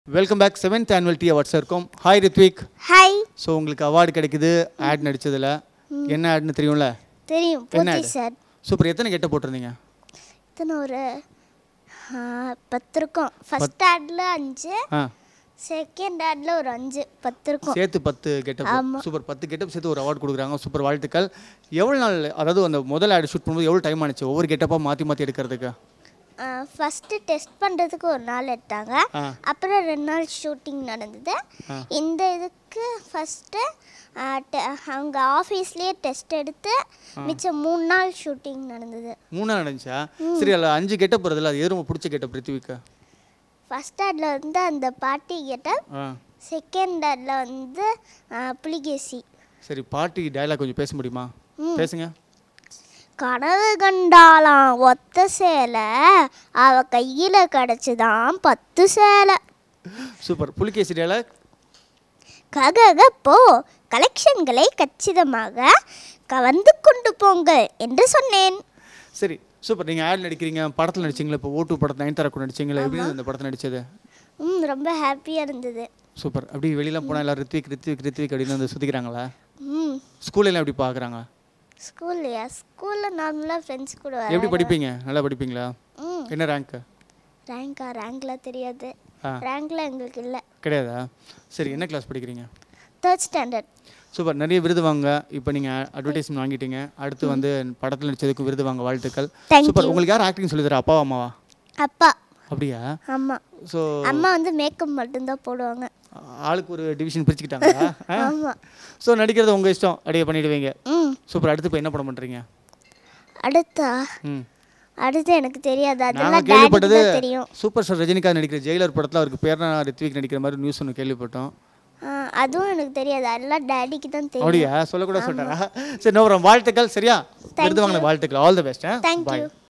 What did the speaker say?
Welcome back seventh annual the awards இருக்கும் hi Rithvik hi so உங்களுக்கு award கிடைக்குது ad நடிச்சதுல என்ன ஆட்னு தெரியும்ல தெரியும் என்ன போத்தி ad? சார் சூப்பர் எத்தனை கெட்ட போட்டிருந்தீங்க இத்தனை ஒரு ஆ, பத்து இருக்கும் ஃபர்ஸ்ட் ஆட்ல அஞ்சு ஆ செகண்ட் ஆட்ல ஒரு அஞ்சு பத்து இருக்கும் சேர்த்து பத்து கெட்டப் ஆமா. சூப்பர் பத்து கெட்டப் சேர்த்து ஒரு அவார்டு கொடுக்குறாங்க சூப்பர் வாழ்த்துக்கள் எவ்வளோ நாள் அதாவது அந்த முதல் ஆட் ஷூட் பண்ணும்போது எவ்வளோ டைம் ஆனிச்சு ஒவ்வொரு கெட்டப்பாக மாற்றி மாற்றி எடுக்கிறதுக்கு ஃபஸ்ட்டு டெஸ்ட் பண்ணுறதுக்கு ஒரு நாள் எடுத்தாங்க ஆ அப்புறம் ரெண்டு நாள் ஷூட்டிங் நடந்தது ஆ. இந்த இதுக்கு ஃபஸ்ட்டு அவங்க ஆஃபீஸ்லேயே டெஸ்ட் எடுத்து மிச்சம் மூணு நாள் ஷூட்டிங் நடந்தது மூணு நாள் நடந்துச்சா சரி அதில் அஞ்சு கெட்டப் வருதுல்ல அது எது ரொம்ப பிடிச்ச கெட்டப் ரித்விக்கு ஃபஸ்ட் ஆட்ல வந்து அந்த பாட்டி கெட்டப் ஆ செகண்ட் ஆட்ல வந்து ஆ, புலிகேசி சரி பாட்டி டயலாக் கொஞ்சம் பேச முடியுமா பேசுங்க கனவு கண்டாலாம் ஒத்த சேலை அவ கையில கிடைச்சுதான் பத்து சேலை சூப்பர் புலிகேசி டயலாக் ககக போ கலெக்ஷன்களை கச்சிதமாக கவர்ந்து கொண்டு போங்கள் என்று சொன்னேன் சரி சூப்பர் நீங்கள் ஆட் நடிக்கிறீங்க படத்தில் நடிச்சீங்களா இப்போ ஓட்டு படத்தில் நயன்தாரா கூட நடிச்சீங்களா எப்படி இருந்தது இந்த படத்தில் நடிச்சது ம் ரொம்ப ஹாப்பியாக இருந்தது சூப்பர் அப்படி வெளியெல்லாம் போனால் எல்லாம் ரித்விக் ரித்விக் ரித்விக் அப்படின்னு வந்து சுற்றிக்கிறாங்களா ம் ஸ்கூல்லலாம் எப்படி பார்க்குறாங்க ஸ்கூல்லையா ஸ்கூலில் நார்மலாக ஃப்ரெண்ட்ஸ் கூட எப்படி வர படிப்பீங்க நல்லா படிப்பீங்களா ம் என்ன ரேங்க்கு ரேங்கா ரேங்க்லாம் தெரியாது ஆ. ரேங்க்லாம் எங்களுக்கு இல்லை கிடையாதா சரி என்ன கிளாஸ் படிக்கிறீங்க தேர்ட் ஸ்டாண்டர்ட் சூப்பர் நிறைய விருது வாங்க இப்போ நீங்கள் அட்வர்டைஸ்மெண்ட் வாங்கிட்டீங்க அடுத்து வந்து படத்தில் நடிச்சதுக்கு விருது வாங்க வாழ்த்துக்கள் Thank சூப்பர் உங்களுக்கு யார் ஆக்டிங் சொல்லி தரா அப்பாவா அம்மாவா அப்பா அப்படியா ஆமாம் ஸோ அம்மா வந்து மேக்கப் மட்டும்தான் போடுவாங்க ஆளுக்கு ஒரு டிவிஷன் பிரிச்சுக்கிட்டாங்களா ஆமாம் ஸோ நடிக்கிறது உங்கள் இஷ்டம் அப்படியே பண்ணிடுவீங்க ம் சூப்பர் அடுத்து இப்போ என்ன படம் பண்ணுறீங்க அடுத்தா ம் அடுத்து எனக்கு தெரியாது நாங்கள் அதெல்லாம் கேள்விப்பட்டது டேடிக்கு தான் தெரியும் சூப்பர் ஸ்டார் ரஜினிகாந்த் நடிக்கிற ஜெயிலர் படத்தில் அவருக்கு பேர் ரித்விக் நடிக்கிற மாதிரி நியூஸ் ஒன்று கேள்விப்பட்டோம் ஆ, அதுவும் எனக்கு தெரியாது அதெல்லாம் டேடிக்கு தான் தெரியும் அப்படியா சொல்லக்கூட சொல்லிட்டாரா சரி நோ வாழ்த்துக்கள் சரியா விருது வாங்கின வாழ்த்துக்கள் all the best Thank bye you.